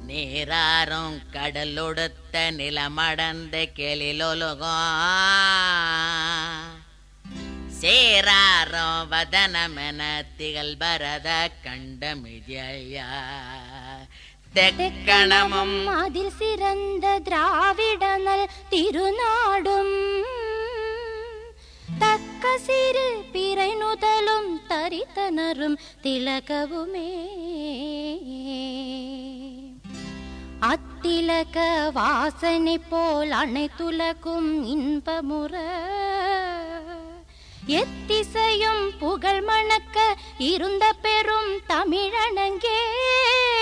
நீராறும் கடலொடுத்த நிலமடந்த கெளிலொலுகம் சேராரோ வதனமென திகழ் பரத கண்டமிதியா தெக்கணமும் அதில் சிறந்த திராவிடனல் திருநாடும் தக்க சிறு பிறை நுதலும் தரித்தனரும் திலகவுமே அத்திலக வாசனை போல் அனைத்துலகும் இன்பமுற எத்திசையும் புகழ் மணக்க இருந்த பெரும் தமிழனங்கே